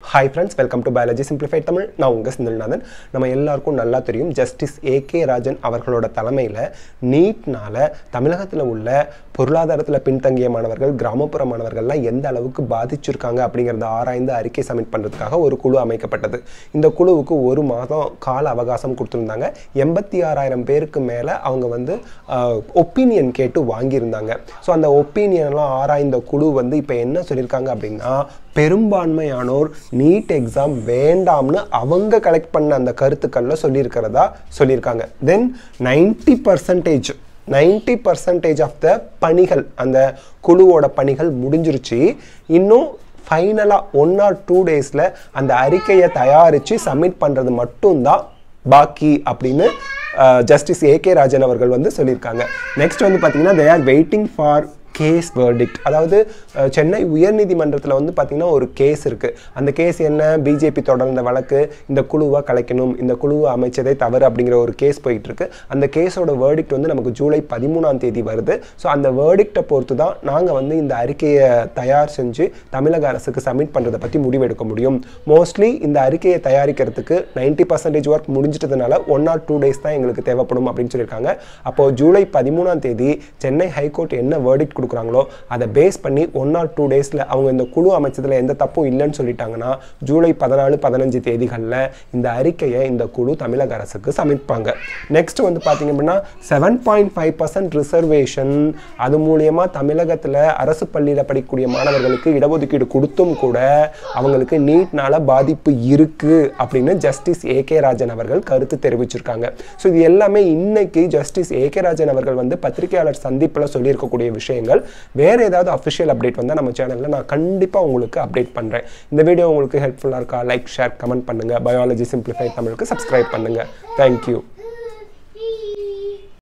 hi friends welcome to biology simplified Tamil நான் உங்கள் செந்தில்நாதன் நம்ம எல்லாருக்கும் நல்லா தெரியும் ஜஸ்டிஸ் ஏ கே ராஜன் அவர்களோட தலைமையில் நீட்னால தமிழகத்தில் உள்ள பொருளாதாரத்தில் பின்தங்கிய மாணவர்கள் கிராமப்புற மாணவர்கள்லாம் எந்த அளவுக்கு பாதிச்சிருக்காங்க அப்படிங்கிறத ஆராய்ந்து அறிக்கை சப்மிட் பண்ணுறதுக்காக ஒரு குழு அமைக்கப்பட்டது இந்த குழுவுக்கு ஒரு மாதம் கால அவகாசம் கொடுத்துருந்தாங்க எண்பத்தி ஆறாயிரம் பேருக்கு மேலே அவங்க வந்து ஒப்பீனியன் கேட்டு வாங்கியிருந்தாங்க ஸோ அந்த ஒப்பீனியன்லாம் ஆராய்ந்த குழு வந்து இப்போ என்ன சொல்லியிருக்காங்க அப்படின்னா பெரும்பான்மையானோர் நீட் எக்ஸாம் வேண்டாம்னு அவங்க கலெக்ட் பண்ண அந்த கருத்துக்களில் சொல்லியிருக்கிறதா சொல்லியிருக்காங்க then ninety percentage ninety percentage of the பணிகள் அந்த குழுவோட பணிகள் முடிஞ்சிருச்சு இன்னும் ஃபைனலாக ஒன் ஆர் டூ டேஸில் அந்த அறிக்கையை தயாரித்து சப்மிட் பண்ணுறது மட்டும்தான் பாக்கி அப்படின்னு ஜஸ்டிஸ் ஏ கே ராஜன் அவர்கள் வந்து சொல்லியிருக்காங்க நெக்ஸ்ட் வந்து பார்த்தீங்கன்னா they are waiting for case verdict அதாவது அஹ், சென்னை உயர்நீதிமன்றத்தில் வந்து பார்த்திங்கன்னா ஒரு கேஸ் இருக்குது அந்த கேஸ் என்ன பிஜேபி தொடர்ந்த வழக்கு இந்த குழுவை கலைக்கணும் இந்த குழுவை அமைச்சதே தவறு அப்படிங்கிற ஒரு கேஸ் போயிட்டு இருக்கு அந்த கேஸோட வேர்டிக்ட் வந்து நமக்கு ஜூலை பதிமூணாம் தேதி வருது ஸோ அந்த வேர்டிக்டை பொறுத்து தான் நாங்கள் வந்து இந்த அறிக்கையை தயார் செஞ்சு தமிழக அரசுக்கு சப்மிட் பண்ணுறதை பற்றி முடிவெடுக்க முடியும் மோஸ்ட்லி இந்த அறிக்கையை தயாரிக்கிறதுக்கு நைன்டி பர்சன்டேஜ் ஒர்க் முடிஞ்சிட்டதுனால ஒன் ஆர் டூ டேஸ் தான் எங்களுக்கு தேவைப்படும் அப்படின்னு சொல்லியிருக்காங்க அப்போது ஜூலை பதிமூணாம் தேதி சென்னை ஹைகோர்ட் என்ன வேர்டிக்ட் கொடுக்குறாங்களோ அதை பேஸ் பண்ணி ஒன் ஆர் டூ டேஸில் அவங்க இந்த குழு அமைச்சதில் எந்த தப்பும் இல்லைன்னு சொல்லிட்டாங்கன்னா ஜூலை பதினாலு பதினஞ்சு தேதிகளில் இந்த அறிக்கையை இந்த குழு தமிழக அரசுக்கு சமர்ப்பாங்க நெக்ஸ்ட் வந்து பார்த்தீங்க அப்படின்னா seven point five percent reservation அது மூலியமா தமிழகத்தில் அரசு பள்ளியில் படிக்கக்கூடிய மாணவர்களுக்கு இடஒதுக்கீடு கொடுத்தும் கூட அவங்களுக்கு நீட்னால பாதிப்பு இருக்கு அப்படின்னு ஜஸ்டிஸ் ஏ கே ராஜன் அவர்கள் கருத்து தெரிவிச்சிருக்காங்க ஸோ இது எல்லாமே இன்னைக்கு ஜஸ்டிஸ் ஏ கே ராஜன் அவர்கள் வந்து பத்திரிகையாளர் சந்திப்பில் சொல்லியிருக்கக்கூடிய விஷயங்கள் வேற ஏதாவது அஃபிஷியல் அப்டேட் வந்தால் நம்ம சேனலில் நான் கண்டிப்பாக உங்களுக்கு அப்டேட் பண்ணுறேன் இந்த வீடியோ உங்களுக்கு ஹெல்ப்ஃபுல்லாக இருக்கா லைக் ஷேர் கமெண்ட் பண்ணுங்கள் பயாலஜி சிம்பிளிஃபை தமிழுக்கு சப்ஸ்கிரைப் பண்ணுங்கள் தேங்க்யூ